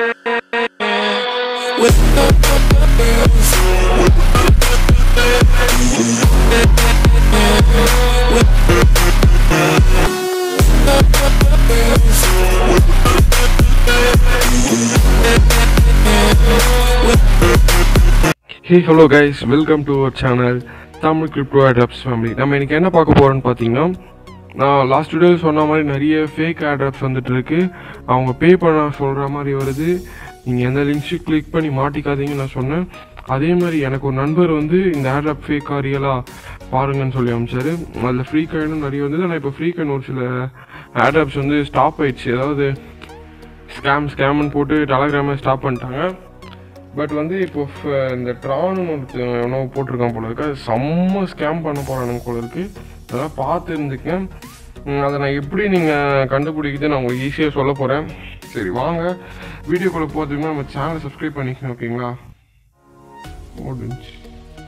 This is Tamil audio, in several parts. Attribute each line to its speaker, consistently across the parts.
Speaker 1: hey hello guys welcome to our channel Tamil crypto airdrops family நம்ம இன்னைக்கு என்ன பார்க்க போகிறோம்னு பார்த்தீங்கன்னா நான் லாஸ்ட் வீடியோ சொன்ன மாதிரி நிறைய ஃபேக் ஆட்ராப்ஸ் வந்துட்டு இருக்கு அவங்க பே பண்ண சொல்கிற மாதிரி வருது நீங்கள் எந்த லிங்க்ஸு கிளிக் பண்ணி மாட்டிக்காதீங்கன்னு நான் சொன்னேன் அதே மாதிரி எனக்கு ஒரு நண்பர் வந்து இந்த ஆட்ராப் ஃபேக்கா ரியலாக பாருங்கன்னு சொல்லி அமிச்சாரு அதில் ஃப்ரீ காயினும் நிறைய வந்தது ஆனால் இப்போ ஃப்ரீ காயின் ஒரு சில ஆட்ராப்ஸ் வந்து ஸ்டாப் ஆயிடுச்சு அதாவது ஸ்கேம் ஸ்கேம்னு போட்டு டெலகிராமை ஸ்டாப் பண்ணிட்டாங்க பட் வந்து இப்போ ஃப- இந்த ட்ரான்னு ஒருத்தன் எவனோ போட்டிருக்கான் போல இருக்கு அது செம்ம ஸ்கேம் பண்ண போகிறானுங்க போல இருக்கு அதெல்லாம் பார்த்து இருந்துக்கேன் அதை நான் எப்படி நீங்கள் கண்டுபிடிக்கிறது நான் உங்களுக்கு ஈஸியாக சொல்ல போகிறேன் சரி வாங்க வீடியோக்குள்ளே போகிறதுக்கு நம்ம சேனலை சப்ஸ்கிரைப் பண்ணிக்கணும் ஓகேங்களா முடிஞ்சு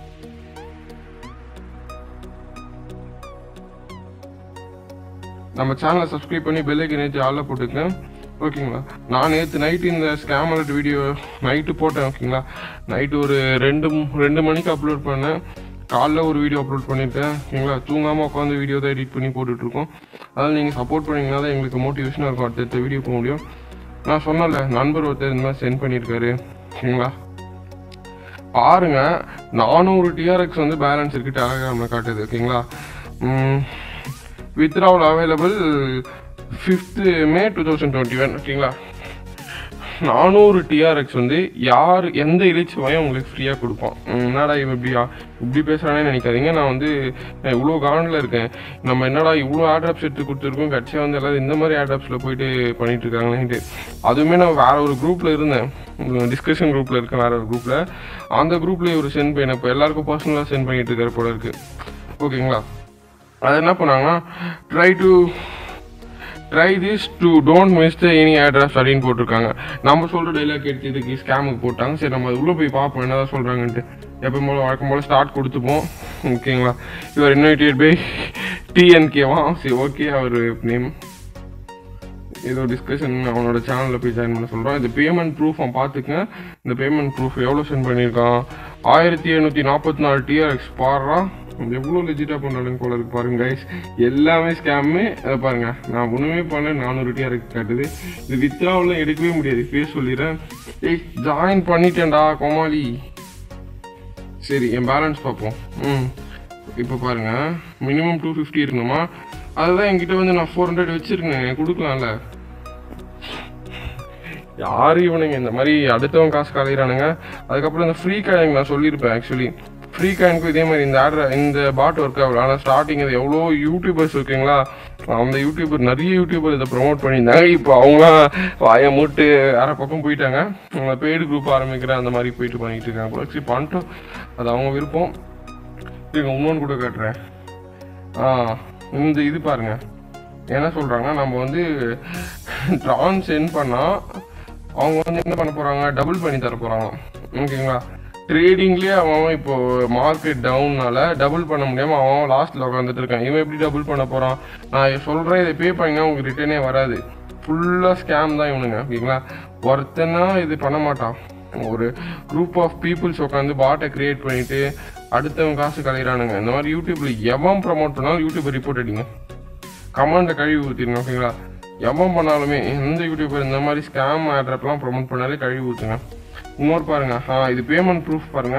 Speaker 1: நம்ம சேனலை சப்ஸ்கிரைப் பண்ணி பெல்லைக்கு நேற்று ஆளில் போட்டுக்கேன் ஓகேங்களா நான் நேற்று நைட்டு இந்த ஸ்கேம் அலர்ட் வீடியோ நைட்டு போட்டேன் ஓகேங்களா நைட்டு ஒரு ரெண்டு மு- ரெண்டு மணிக்கு அப்லோட் பண்ணேன் காலைல ஒரு வீடியோ அப்லோட் பண்ணியிருக்கேன் ஓகேங்களா தூங்காமல் உட்காந்து வீடியோ தான் எடிட் பண்ணி போட்டுட்ருக்கோம் அதனால் நீங்கள் சப்போர்ட் பண்ணீங்கன்னா தான் எங்களுக்கு மோட்டிவேஷனாக இருக்கும் அடுத்தடுத்த வீடியோ போக முடியும் நான் சொன்னல நண்பர் ஒருத்தர் இந்த மாதிரி சென்ட் பண்ணியிருக்காரு ஓகேங்களா பாருங்க நானூறு டிஆர்எக்ஸ் வந்து பேலன்ஸ் இருக்கு டெலகிராமில் காட்டுது ஓகேங்களா withdrawal available fifth May two thousand twenty one ஓகேங்களா நானூறு டிஆர்எக்ஸ் வந்து யார் எந்த இலிச்சுவையும் உங்களுக்கு ஃப்ரீயாக கொடுப்பான் ம், என்னடா இவன் இப்படியா இப்படி பேசுகிறானே நினைக்காதீங்க நான் வந்து நான் இவ்வளோ காண்டில் இருக்கேன் நம்ம என்னடா இவ்வளோ ஆட்ராப்ஸ் எடுத்து கொடுத்துருக்கோம் கட்சியாக வந்து எல்லாரும் இந்த மாதிரி ஆட்ராப்ஸில் போயிட்டு பண்ணிட்டு இருக்காங்களேன்ட்டு அதுவுமே நான் வேற ஒரு குரூப்பில் இருந்தேன் டிஸ்கஷன் குரூப்பில் இருக்கேன் வேற ஒரு குரூப்பில் அந்த குரூப்பில் ஒரு சென்ட் பண்ண இப்போ எல்லாருக்கும் பர்சனலாக சென்ட் பண்ணிட்டு இருக்காரு போல இருக்கு ஓகேங்களா அது என்ன பண்ணாங்கன்னா try to try this to don't miss the any address அப்படின்னு போட்டிருக்காங்க நம்ம சொல்கிற டைலாக் எடுத்து இதுக்கு ஸ்கேமுக்கு போட்டாங்க சரி நம்ம அது உள்ளே போய் பார்ப்போம் என்னதான் சொல்கிறாங்கன்ட்டு எப்போ போல வழக்கம் போல் ஸ்டார்ட் கொடுத்துப்போம் ஓகேங்களா யுவர் இன்வைட்டட் பை டிஎன்கேவா சரி ஓகே அவர் நேம் ஏதோ டிஸ்கஷன் அவனோட சேனலில் போய் ஜாயின் பண்ண சொல்கிறான் இந்த பேமெண்ட் ப்ரூஃப் அவன் பார்த்துக்கங்க இந்த பேமெண்ட் ப்ரூஃப் எவ்வளோ சென்ட் பண்ணியிருக்கான் ஆயிரத்தி எழுநூற்றி நாற்பத்தி நாலு டிஆர்எக்ஸ் பாடுறான் எவ்வளோ லெஜிட்டாக பண்ணுறாங்க போல இருக்கு பாருங்க கைஸ் எல்லாமே ஸ்கேமு அதை பாருங்க நான் ஒன்றுமே பண்ண நானூறு டிஆர்எக்ஸ் காட்டுது இது வித்ராவில் எடுக்கவே முடியாது பேர் சொல்லிடுறேன் ஏய் ஜாயின் பண்ணிட்டேன்டா கோமாளி சரி என் பேலன்ஸ் பார்ப்போம் ம் இப்போ பாருங்க மினிமம் டூ ஃபிஃப்டி இருக்கணுமா அதுதான் என்கிட்ட வந்து நான் ஃபோர் ஹண்ட்ரட் வச்சிருக்கேன் கொடுக்கலாம்ல யாரு இவனுங்க இந்த மாதிரி அடுத்தவன் காசு கலையிறானுங்க அதுக்கப்புறம் இந்த ஃப்ரீ காயின் நான் சொல்லியிருப்பேன் ஆக்சுவலி ஃப்ரீ காயினுக்கும் இதே மாதிரி இந்த ஆட்ரு இந்த பாட் ஒர்க் ஆகல ஆனால் ஸ்டார்டிங் இது எவ்வளோ யூடியூபர்ஸ் இருக்கீங்களா அந்த யூடியூபர் நிறைய யூடியூபர் இதை ப்ரோமோட் பண்ணியிருந்தாங்க இப்போ அவங்களாம் வாயை மூட்டு வேற பக்கம் போயிட்டாங்க அவங்க பெய்டு குரூப் ஆரம்பிக்கிறேன் அந்த மாதிரி போயிட்டு பண்ணிட்டு இருக்காங்க போல சரி பண்ணிட்டோம் அது அவங்க விருப்பம் இருங்க இன்னொன்று கூட காட்டுறேன் ஆ இந்த இது பாருங்க என்ன சொல்றாங்கன்னா நம்ம வந்து ட்ரான் சென்ட் பண்ணா அவங்க வந்து என்ன பண்ண போறாங்க டபுள் பண்ணி தர போறாங்க ஓகேங்களா ட்ரேடிங்லேயே அவன் அவன் இப்போ மார்க்கெட் டவுன்னால டபுள் பண்ண முடியாம அவன் அவன் லாஸ்ட்ல உட்காந்துட்டு இருக்கான் இவன் எப்படி டபுள் பண்ண போறான் நான் சொல்றேன் இதை பே பண்ணிங்கன்னா உங்களுக்கு ரிட்டர்னே வராது ஃபுல்லாக ஸ்கேம் தான் இவனுங்க ஓகேங்களா ஒருத்தனா இது பண்ண மாட்டான் ஒரு குரூப் ஆஃப் பீப்புள்ஸ் உட்காந்து பாட்டை கிரியேட் பண்ணிட்டு அடுத்தவன் காசு கலையிறானுங்க இந்த மாதிரி யூடியூப்ல எவன் ப்ரமோட் பண்ணாலும் யூடியூப் ரிப்போர்ட் அடிங்க கமெண்ட்டை கழுவி ஊற்றிடுங்க ஓகேங்களா எவன் பண்ணாலுமே எந்த யூடியூபர் இந்த மாதிரி ஸ்கேம் ஆட்ரப்லாம் ப்ரொமோட் பண்ணாலே கழுவி ஊற்றுங்க இன்னொரு பாருங்க ஆ இது பேமெண்ட் ப்ரூஃப் பாருங்க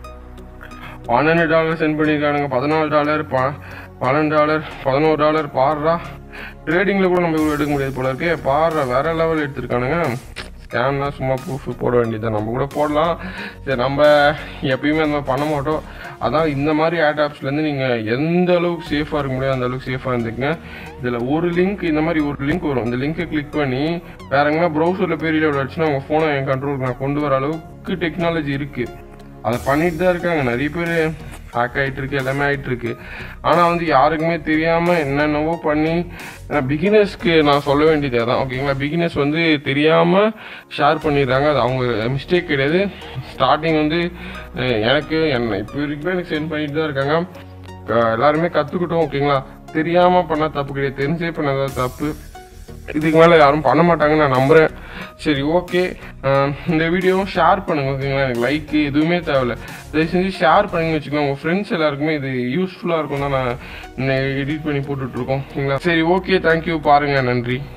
Speaker 1: பன்னெண்டு டாலர் சென்ட் பண்ணியிருக்கானுங்க பதினாலு டாலர் ப பன்னெண்டு டாலர் பதினோரு டாலர் பாடுறா ட்ரேடிங்கில் கூட நம்ம இவ்வளோ எடுக்க முடியாது போல இருக்கே பாடுற வேற லெவல் எடுத்திருக்கானுங்க ஸ்கேம்னா சும்மா ப்ரூஃப் போட வேண்டியது நம்ம கூட போடலாம் சரி நம்ம எப்பயுமே அந்த மாதிரி பண்ண மாட்டோம் அதான் இந்த மாதிரி ஆட் ஆப்ஸ்லேருந்து நீங்கள் எந்த அளவுக்கு சேஃபாக இருக்க முடியும் அந்த அளவுக்கு சேஃபாக இருந்துக்குங்க இதில் ஒரு லிங்க் இந்த மாதிரி ஒரு லிங்க் வரும் இந்த லிங்கை கிளிக் பண்ணி வேற எங்கன்னா ப்ரௌசரில் பெரிய லெவல் அடிச்சுன்னா உங்கள் ஃபோனை என் கண்ட்ரோலுக்கு நான் கொண்டு வர அளவுக்கு டெக்னாலஜி இருக்குது அதை பண்ணிட்டு தான் இருக்காங்க நிறைய பேர் ஹேக் ஆகிட்டு இருக்கு எல்லாமே ஆகிட்டு இருக்கு ஆனால் வந்து யாருக்குமே தெரியாமல் என்னென்னவோ பண்ணி பிகினர்ஸ்க்கு நான் சொல்ல வேண்டியது அதான் ஓகேங்களா பிகினர்ஸ் வந்து தெரியாமல் ஷேர் பண்ணிடுறாங்க அது அவங்க மிஸ்டேக் கிடையாது ஸ்டார்டிங் வந்து அஹ், எனக்கு என்ன இப்போ வரைக்கும் எனக்கு சென்ட் பண்ணிட்டு தான் இருக்காங்க அஹ், எல்லாருமே கற்றுக்கிட்டோம் ஓகேங்களா தெரியாமல் பண்ணால் தப்பு கிடையாது தெரிஞ்சே பண்ணாதான் தப்பு இதுக்கு மேலே யாரும் பண்ண மாட்டாங்கன்னு நான் நம்புகிறேன் சரி ஓகே ஆஹ் இந்த வீடியோவும் ஷேர் பண்ணுங்க ஓகேங்களா எனக்கு லைக் எதுவுமே தேவையில்ல தயவு செஞ்சு ஷேர் பண்ணி வச்சுக்கலாம் உங்கள் ஃப்ரெண்ட்ஸ் எல்லாருக்குமே இது யூஸ்ஃபுல்லாக இருக்கும் தான் நான் எடிட் பண்ணி போட்டுட்ருக்கோம் ஓகேங்களா சரி ஓகே தேங்க்யூ பாருங்கள் நன்றி